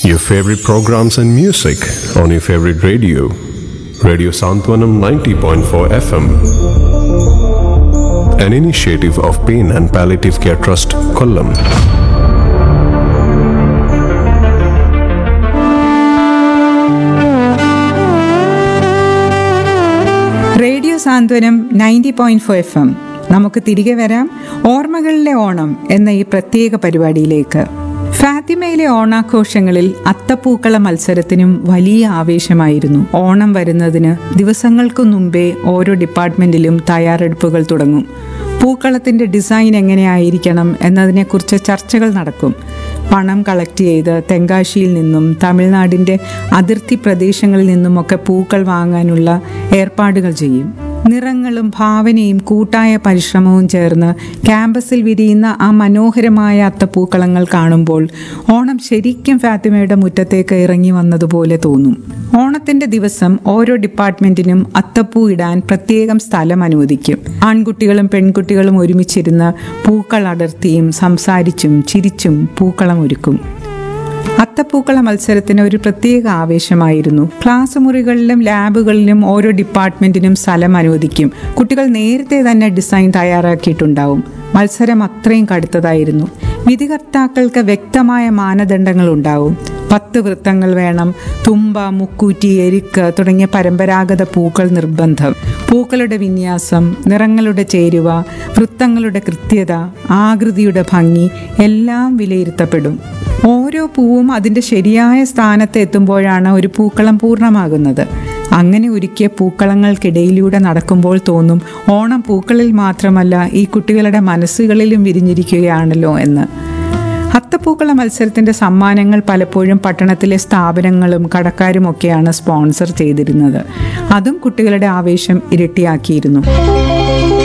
Your favorite programs and music on your favorite radio. Radio Santwanam 90.4 FM. An initiative of Pain and Palliative Care Trust, Kollam. Radio Santhwanam ninety point four F M നമുക്ക് തിരികെ വരാം ഓർമ്മകളിലെ ഓണം എന്ന ഈ പ്രത്യേക പരിപാടിയിലേക്ക് ഫാത്തിമയിലെ ഓണാഘോഷങ്ങളിൽ അത്തപ്പൂക്കള മത്സരത്തിനും വലിയ ആവേശമായിരുന്നു ഓണം വരുന്നതിന് ദിവസങ്ങൾക്കു മുമ്പേ ഓരോ ഡിപ്പാർട്ട്മെന്റിലും തയ്യാറെടുപ്പുകൾ തുടങ്ങും പൂക്കളത്തിന്റെ ഡിസൈൻ എങ്ങനെയായിരിക്കണം എന്നതിനെക്കുറിച്ച് ചർച്ചകൾ നടക്കും പണം കളക്ട് ചെയ്ത് തെങ്കാശിയിൽ നിന്നും തമിഴ്നാടിൻ്റെ അതിർത്തി പ്രദേശങ്ങളിൽ നിന്നുമൊക്കെ പൂക്കൾ വാങ്ങാനുള്ള ഏർപ്പാടുകൾ ചെയ്യും നിറങ്ങളും ഭാവനയും കൂട്ടായ പരിശ്രമവും ചേർന്ന് ക്യാമ്പസിൽ വിരിയുന്ന ആ മനോഹരമായ അത്തപ്പൂക്കളങ്ങൾ കാണുമ്പോൾ ഓണം ശരിക്കും ഫാത്തിമയുടെ മുറ്റത്തേക്ക് ഇറങ്ങി വന്നതുപോലെ തോന്നും ഓണത്തിന്റെ ദിവസം ഓരോ ഡിപ്പാർട്ട്മെന്റിനും അത്തപ്പൂ ഇടാൻ പ്രത്യേകം സ്ഥലം അനുവദിക്കും ആൺകുട്ടികളും പെൺകുട്ടികളും ഒരുമിച്ചിരുന്ന് പൂക്കൾ അടർത്തിയും സംസാരിച്ചും ചിരിച്ചും പൂക്കളം ഒരുക്കും അത്തപ്പൂക്കള മത്സരത്തിന് ഒരു പ്രത്യേക ആവേശമായിരുന്നു ക്ലാസ് മുറികളിലും ലാബുകളിലും ഓരോ ഡിപ്പാർട്ട്മെന്റിനും സ്ഥലം അനുവദിക്കും കുട്ടികൾ നേരത്തെ തന്നെ ഡിസൈൻ തയ്യാറാക്കിയിട്ടുണ്ടാവും മത്സരം അത്രയും കടുത്തതായിരുന്നു വിധികർത്താക്കൾക്ക് വ്യക്തമായ മാനദണ്ഡങ്ങൾ ഉണ്ടാവും പത്ത് വൃത്തങ്ങൾ വേണം തുമ്പ മുക്കൂറ്റി എരിക്ക് തുടങ്ങിയ പരമ്പരാഗത പൂക്കൾ നിർബന്ധം പൂക്കളുടെ വിന്യാസം നിറങ്ങളുടെ ചേരുവ വൃത്തങ്ങളുടെ കൃത്യത ആകൃതിയുടെ ഭംഗി എല്ലാം വിലയിരുത്തപ്പെടും ഓരോ പൂവും അതിൻ്റെ ശരിയായ സ്ഥാനത്ത് എത്തുമ്പോഴാണ് ഒരു പൂക്കളം പൂർണ്ണമാകുന്നത് അങ്ങനെ ഒരുക്കിയ പൂക്കളങ്ങൾക്കിടയിലൂടെ നടക്കുമ്പോൾ തോന്നും ഓണം പൂക്കളിൽ മാത്രമല്ല ഈ കുട്ടികളുടെ മനസ്സുകളിലും വിരിഞ്ഞിരിക്കുകയാണല്ലോ എന്ന് അത്തപ്പൂക്കള മത്സരത്തിന്റെ സമ്മാനങ്ങൾ പലപ്പോഴും പട്ടണത്തിലെ സ്ഥാപനങ്ങളും കടക്കാരുമൊക്കെയാണ് സ്പോൺസർ ചെയ്തിരുന്നത് അതും കുട്ടികളുടെ ആവേശം ഇരട്ടിയാക്കിയിരുന്നു